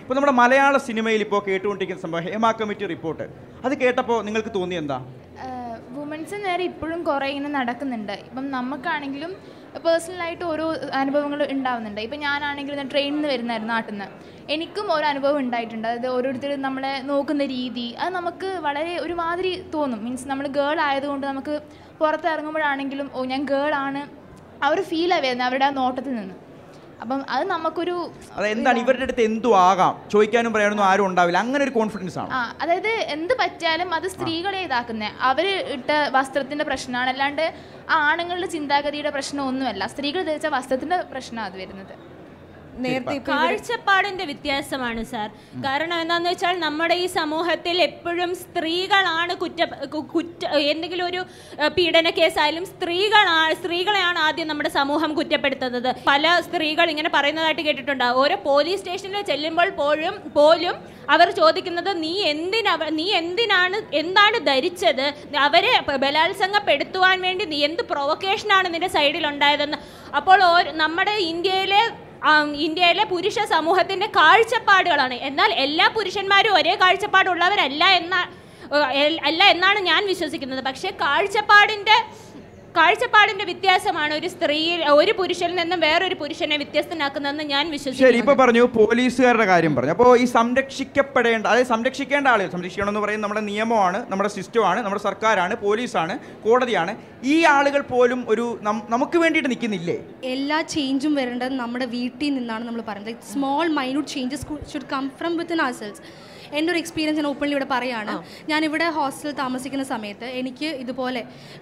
ഇപ്പോൾ നമ്മുടെ മലയാള സിനിമയിൽ ഇപ്പോൾ കേട്ടുകൊണ്ടിരിക്കുന്ന സംഭവം ഹേമ കമ്മിറ്റി റിപ്പോർട്ട് അത് കേട്ടപ്പോൾ നിങ്ങൾക്ക് തോന്നി എന്താ വുമൻസ് നേരെ ഇപ്പോഴും കുറേ ഇങ്ങനെ നടക്കുന്നുണ്ട് ഇപ്പം നമുക്കാണെങ്കിലും പേഴ്സണലായിട്ട് ഓരോ അനുഭവങ്ങൾ ഉണ്ടാവുന്നുണ്ട് ഇപ്പം ഞാനാണെങ്കിലും ഞാൻ ട്രെയിനിൽ നിന്ന് വരുന്നായിരുന്നു നാട്ടിൽ നിന്ന് എനിക്കും ഓരോ അനുഭവം ഉണ്ടായിട്ടുണ്ട് അതായത് ഓരോരുത്തർ നമ്മളെ നോക്കുന്ന രീതി അത് നമുക്ക് വളരെ ഒരുമാതിരി തോന്നും മീൻസ് നമ്മൾ ഗേൾ ആയതുകൊണ്ട് നമുക്ക് പുറത്തിറങ്ങുമ്പോഴാണെങ്കിലും ഓ ഞാൻ ഗേൾ ആണ് ആ ഒരു ഫീലാണ് വരുന്നത് അവരുടെ ആ നോട്ടത്തിൽ നിന്ന് അപ്പം അത് നമുക്കൊരു അത് എന്താണ് ഇവരുടെ അടുത്ത് എന്തും ആകാം ചോദിക്കാനും പറയാനൊന്നും ആരും ഉണ്ടാവില്ല അങ്ങനെ ഒരു കോൺഫിഡൻസ് ആണ് ആ അതായത് എന്ത് പറ്റിയാലും അത് സ്ത്രീകളെ ഇതാക്കുന്നത് അവർ ഇട്ട വസ്ത്രത്തിന്റെ പ്രശ്നമാണ് അല്ലാണ്ട് ആ ആണുങ്ങളുടെ ചിന്താഗതിയുടെ പ്രശ്നം ഒന്നുമല്ല സ്ത്രീകൾ ധരിച്ച വസ്ത്രത്തിന്റെ പ്രശ്നമാണ് അത് വരുന്നത് നേരത്തെ ഇപ്പൊ ഇവര് കാഴ്ചപ്പാടിന്റെ വ്യത്യാസമാണ് സാർ കാരണം എന്താന്ന് വെച്ചാൽ നമ്മുടെ ഈ സമൂഹത്തിൽ എപ്പോഴും സ്ത്രീകളാണ് കുറ്റ കു- കുറ്റ എന്തെങ്കിലും ഒരു ഏഹ്, പീഡന കേസായാലും സ്ത്രീകളാണ് സ്ത്രീകളെയാണ് ആദ്യം നമ്മുടെ സമൂഹം കുറ്റപ്പെടുത്തുന്നത് പല സ്ത്രീകൾ ഇങ്ങനെ പറയുന്നതായിട്ട് കേട്ടിട്ടുണ്ട് ഓരോ പോലീസ് സ്റ്റേഷനിൽ ചെല്ലുമ്പോൾ പോലും പോലും അവർ ചോദിക്കുന്നത് നീ എന്തിനാ നീ എന്തിനാണ് എന്താണ് ധരിച്ചത് അവരെ പ- ബലാത്സംഗപ്പെടുത്തുവാൻ വേണ്ടി നീ എന്ത് പ്രൊവക്കേഷനാണ് നിന്റെ സൈഡിൽ ഉണ്ടായതെന്ന് അപ്പോൾ ഓരോ- നമ്മുടെ ഇന്ത്യയിലെ ആം, ഇന്ത്യയിലെ പുരുഷ സമൂഹത്തിന്റെ കാഴ്ചപ്പാടുകളാണ് എന്നാൽ എല്ലാ പുരുഷന്മാരും ഒരേ കാഴ്ചപ്പാടുള്ളവരല്ല എന്ന ഏഹ്, എൽ- അല്ല എന്നാണ് ഞാൻ വിശ്വസിക്കുന്നത് പക്ഷേ കാഴ്ചപ്പാടിന്റെ കാഴ്ചപ്പാടിന്റെ വ്യത്യാസമാണ് ഒരു സ്ത്രീയിൽ ഒരു പുരുഷനിൽ നിന്നും വേറൊരു പുരുഷനെ വ്യത്യസ്തനാക്കുന്നതെന്ന് ഞാൻ ശരി വിശ്വസിക്കുന്നു ഇപ്പൊ പറഞ്ഞു പോലീസുകാരുടെ കാര്യം പറഞ്ഞു അപ്പോൾ ഈ സംരക്ഷിക്കപ്പെടേണ്ട അതായത് സംരക്ഷിക്കേണ്ട ആളുകൾ സംരക്ഷിക്കണം എന്ന് പറയുന്നത് നമ്മുടെ നിയമമാണ് നമ്മുടെ സിസ്റ്റമാണ് നമ്മുടെ സർക്കാരാണ് പോലീസാണ് കോടതിയാണ് ഈ ആളുകൾ പോലും ഒരു നം- നമുക്ക് വേണ്ടിയിട്ട് നിൽക്കുന്നില്ലേ എല്ലാ ചേഞ്ചും വരേണ്ടത് നമ്മുടെ വീട്ടിൽ നിന്നാണ് നമ്മൾ പറയുന്നത് small minute changes should come from within ourselves എൻ്റെ ഒരു എക്സ്പീരിയൻസ് ഞാൻ ഓപ്പൺലി ഇവിടെ പറയാണ് ഞാനിവിടെ ഹോസ്റ്റലിൽ താമസിക്കുന്ന സമയത്ത് എനിക്ക് ഇതുപോലെ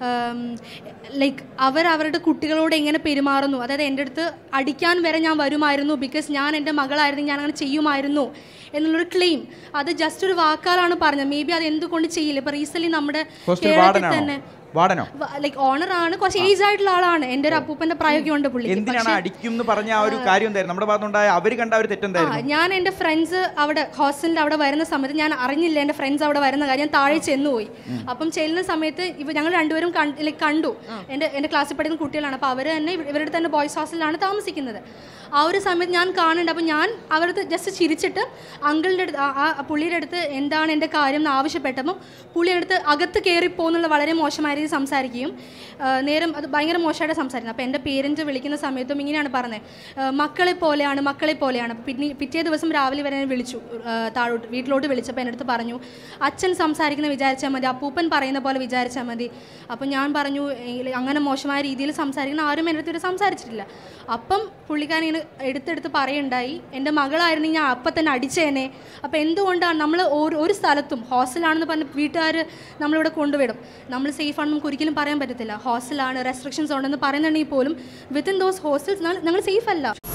ലൈക്ക് അവർ അവരുടെ കുട്ടികളോട് എങ്ങനെ പെരുമാറുന്നു അതായത് എൻ്റെ അടുത്ത് അടിക്കാൻ വരെ ഞാൻ വരുമായിരുന്നു ബിക്കോസ് ഞാൻ എൻ്റെ മകളായിരുന്നു ഞാൻ അങ്ങനെ ചെയ്യുമായിരുന്നു എന്നുള്ളൊരു ക്ലെയിം അത് ജസ്റ്റ് ഒരു വാക്കാലാണ് പറഞ്ഞത് മേ ബി അത് എന്തുകൊണ്ട് ചെയ്യില്ല ഇപ്പൊ റീസെന്റ് നമ്മുടെ ഹോസ്റ്റൽ കേരളത്തിൽ വാർഡനാണോ തന്നെ വാർഡനോ ലൈക്ക് ഓണർ ആണ് കുറച്ച് ഏജ് ആയിട്ടുള്ള ആളാണ് എൻ്റെ ഒരു അപ്പൂപ്പന്റെ പ്രായമൊക്കെ ഉണ്ട് പുള്ളിക്ക് എന്തിനാണ് അടിക്കും എന്ന് പറഞ്ഞ ആ ഒരു കാര്യം എന്തായിരുന്നു നമ്മുടെ ഭാഗത്തുണ്ടായ അവർ കണ്ട ഒരു ആ, തെറ്റെന്തായിരുന്നു ഞാൻ എൻ്റെ ഫ്രണ്ട്സ് അവിടെ ഹോസ്റ്റലിൽ അവിടെ വരുന്ന സമയത്ത് ഞാൻ അറിഞ്ഞില്ല എൻ്റെ ഫ്രണ്ട്സ് അവിടെ വരുന്ന കാര്യം ഞാൻ താഴെ ചെന്ന് പോയി അപ്പം ചെല്ലുന്ന സമയത്ത് ഇവ ഞങ്ങൾ രണ്ടുപേരും കണ്ട് ലൈക്ക് കണ്ടു എൻ്റെ എൻ്റെ ക്ലാസ്സിൽ പഠിക്കുന്ന കുട്ടികളാണ് അപ്പോൾ അവർ തന്നെ ഇവ- ഇവരുടെ തന്നെ ബോയ്സ് ഹോസ്റ്റലിലാണ് താമസിക്കുന്നത് ആ ഒരു സമയത്ത് ഞാൻ കാണുന്നുണ്ട് അപ്പോൾ ഞാൻ അവരടുത്ത് ജസ്റ്റ് ചിരിച്ചിട്ട് അങ്കിളിൻ്റെ അടുത്ത് ആ- ആ പുള്ളിയുടെ അടുത്ത് എന്താണ് എൻ്റെ കാര്യം എന്ന് ആവശ്യപ്പെട്ടപ്പോൾ പുള്ളിയുടെ അടുത്ത് അകത്ത് കയറിപ്പോന്നുള്ള വളരെ മോശമായ രീതിയിൽ സംസാരിക്കുകയും ആ, നേരം അത് ഭയങ്കര മോശമായിട്ട് സംസാരിക്കുന്നത് അപ്പോൾ എൻ്റെ പേരൻറ്റ് വിളിക്കുന്ന സമയത്തും ഇങ്ങനെയാണ് പറഞ്ഞത് ആ, മക്കളെ പോലെയാണ് മക്കളെ പോലെയാണ് അപ്പോൾ പിന്നെ പിറ്റേ ദിവസം രാവിലെ വരെ എന്നെ വിളിച്ചു ആ, താഴോട്ട് വീട്ടിലോട്ട് വിളിച്ചപ്പോൾ എൻ്റെ അടുത്ത് പറഞ്ഞു അച്ഛൻ സംസാരിക്കുന്ന വിചാരിച്ചാൽ മതി അപ്പൂപ്പൻ പറയുന്ന പോലെ വിചാരിച്ചാൽ മതി അപ്പോൾ ഞാൻ പറഞ്ഞു "എങ്കിൽ അങ്ങനെ മോശമായ രീതിയിൽ സംസാരിക്കുന്ന ആരും എൻ്റെ അടുത്ത് ഇതുവരെ സംസാരിച്ചിട്ടില്ല അപ്പം പുള്ളിക്കാരൻ ഇങ്ങനെ എടുത്തെടുത്ത് പറയുണ്ടായി എൻ്റെ മകളായിരുന്നെങ്കിൽ ഞാൻ അപ്പം തന്നെ അടിച്ചേനെ അപ്പോൾ എന്തുകൊണ്ടാണ് നമ്മൾ ഒരു ഒരു സ്ഥലത്തും ഹോസ്റ്റലാണെന്ന് പറഞ്ഞ് വീട്ടുകാർ നമ്മളിവിടെ കൊണ്ടുവിടും നമ്മൾ സേഫ് ആണെന്ന് നമുക്ക് ഒരിക്കലും പറയാൻ പറ്റത്തില്ല ഹോസ്റ്റലാണ് റെസ്ട്രിക്ഷൻസ് ഉണ്ടെന്ന് പറയുന്നുണ്ടെങ്കിൽ പോലും വിത്തിൻ ദോസ് ഹോസ്റ്റൽസ് ഞങ്ങൾ സേഫ് അല്ല